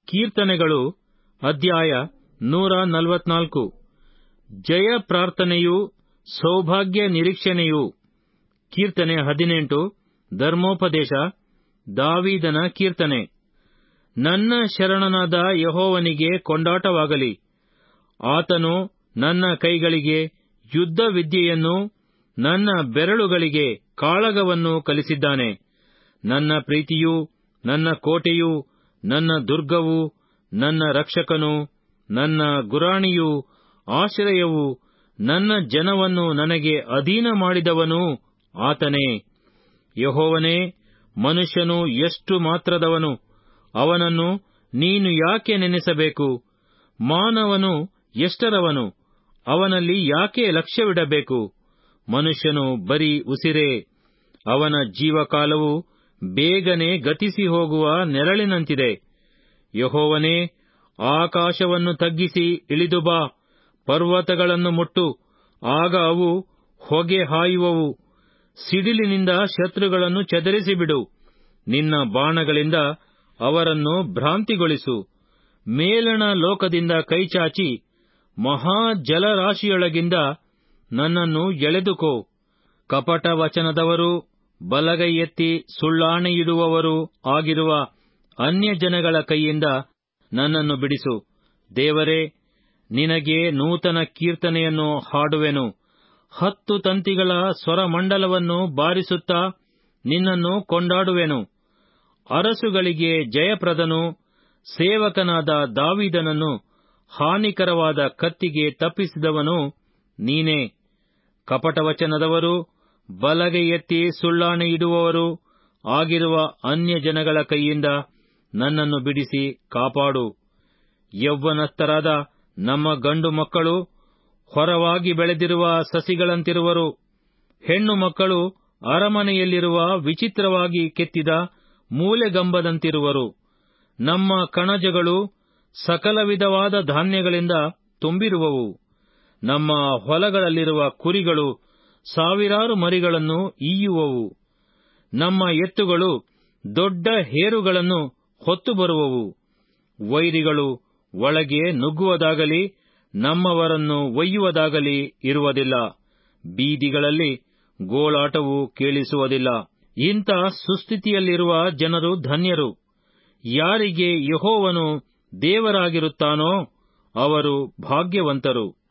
ಕೀರ್ತನೆಗಳು ಅಧ್ಯಾಯ ನೂರ ನಲವತ್ನಾಲ್ಕು ಜಯ ಪ್ರಾರ್ಥನೆಯು ಸೌಭಾಗ್ಯ ನಿರೀಕ್ಷಣೆಯು ಕೀರ್ತನೆ ಹದಿನೆಂಟು ಧರ್ಮೋಪದೇಶ ದಾವೀದನ ಕೀರ್ತನೆ ನನ್ನ ಶರಣನಾದ ಯಹೋವನಿಗೆ ಕೊಂಡಾಟವಾಗಲಿ ಆತನು ನನ್ನ ಕೈಗಳಿಗೆ ಯುದ್ಧ ವಿದ್ಯೆಯನ್ನು ನನ್ನ ಬೆರಳುಗಳಿಗೆ ಕಾಳಗವನ್ನು ಕಲಿಸಿದ್ದಾನೆ ನನ್ನ ಪ್ರೀತಿಯೂ ನನ್ನ ಕೋಟೆಯೂ ನನ್ನ ದುರ್ಗವು ನನ್ನ ರಕ್ಷಕನು ನನ್ನ ಗುರಾಣಿಯೂ ಆಶ್ರಯವು ನನ್ನ ಜನವನ್ನು ನನಗೆ ಅಧೀನ ಮಾಡಿದವನೂ ಆತನೇ ಯಹೋವನೇ ಮನುಷ್ಯನು ಎಷ್ಟು ಮಾತ್ರದವನು ಅವನನ್ನು ನೀನು ಯಾಕೆ ನೆನೆಸಬೇಕು ಮಾನವನು ಎಷ್ಟರವನು ಅವನಲ್ಲಿ ಯಾಕೆ ಲಕ್ಷ್ಯವಿಡಬೇಕು ಮನುಷ್ಯನು ಬರೀ ಉಸಿರೇ ಅವನ ಜೀವಕಾಲವು ಬೇಗನೆ ಗತಿಸಿ ಹೋಗುವ ನೆರಳಿನಂತಿದೆ ಯಹೋವನೇ ಆಕಾಶವನ್ನು ತಗ್ಗಿಸಿ ಇಳಿದು ಬಾ ಪರ್ವತಗಳನ್ನು ಮುಟ್ಟು ಆಗ ಅವು ಹೊಗೆ ಹಾಯುವವು ಸಿಡಿಲಿನಿಂದ ಶತ್ರುಗಳನ್ನು ಚದರಿಸಿಬಿಡು ನಿನ್ನ ಬಾಣಗಳಿಂದ ಅವರನ್ನು ಭ್ರಾಂತಿಗೊಳಿಸು ಮೇಲಣ ಲೋಕದಿಂದ ಕೈಚಾಚಿ ಮಹಾ ಜಲರಾಶಿಯೊಳಗಿಂದ ನನ್ನನ್ನು ಎಳೆದುಕೋ ಕಪಟ ವಚನದವರು ಬಲಗೈ ಎತ್ತಿ ಸುಳ್ಳಾಣೆಯಿಡುವವರೂ ಆಗಿರುವ ಅನ್ಯಜನಗಳ ಕೈಯಿಂದ ನನ್ನನ್ನು ಬಿಡಿಸು ದೇವರೇ ನಿನಗೆ ನೂತನ ಕೀರ್ತನೆಯನ್ನು ಹಾಡುವೆನು ಹತ್ತು ತಂತಿಗಳ ಸ್ವರಮಂಡಲವನ್ನು ಬಾರಿಸುತ್ತಾ ನಿನ್ನನ್ನು ಕೊಂಡಾಡುವೆನು ಅರಸುಗಳಿಗೆ ಜಯಪ್ರದನು ಸೇವಕನಾದ ದಾವಿದನನ್ನು ಹಾನಿಕರವಾದ ಕತ್ತಿಗೆ ತಪ್ಪಿಸಿದವನು ನೀನೇ ಕಪಟವಚನದವರು ಬಲಗೈ ಎತ್ತಿ ಸುಳ್ಳಾಣೆ ಇಡುವವರು ಆಗಿರುವ ಅನ್ಯ ಜನಗಳ ಕೈಯಿಂದ ನನ್ನನ್ನು ಬಿಡಿಸಿ ಕಾಪಾಡು ಯೌವನಸ್ಥರಾದ ನಮ್ಮ ಗಂಡು ಮಕ್ಕಳು ಹೊರವಾಗಿ ಬೆಳೆದಿರುವ ಸಸಿಗಳಂತಿರುವರು ಹೆಣ್ಣು ಮಕ್ಕಳು ಅರಮನೆಯಲ್ಲಿರುವ ವಿಚಿತ್ರವಾಗಿ ಕೆತ್ತಿದ ಮೂಲೆಗಂಬದಂತಿರುವರು ನಮ್ಮ ಕಣಜಗಳು ಸಕಲ ವಿಧವಾದ ಧಾನ್ಯಗಳಿಂದ ತುಂಬಿರುವವು ನಮ್ಮ ಹೊಲಗಳಲ್ಲಿರುವ ಕುರಿಗಳು ಸಾವಿರಾರು ಮರಿಗಳನ್ನು ಈಯುವವು ನಮ್ಮ ಎತ್ತುಗಳು ದೊಡ್ಡ ಹೇರುಗಳನ್ನು ಹೊತ್ತು ಬರುವವು ವೈರಿಗಳು ಒಳಗೆ ನುಗ್ಗುವುದಾಗಲಿ ನಮ್ಮವರನ್ನು ಒಯ್ಯುವುದಾಗಲಿ ಇರುವುದಿಲ್ಲ ಬೀದಿಗಳಲ್ಲಿ ಗೋಳಾಟವು ಕೇಳಿಸುವುದಿಲ್ಲ ಇಂಥ ಸುಸ್ಥಿತಿಯಲ್ಲಿರುವ ಜನರು ಧನ್ಯರು ಯಾರಿಗೆ ಯಹೋವನು ದೇವರಾಗಿರುತ್ತಾನೋ ಅವರು ಭಾಗ್ಯವಂತರು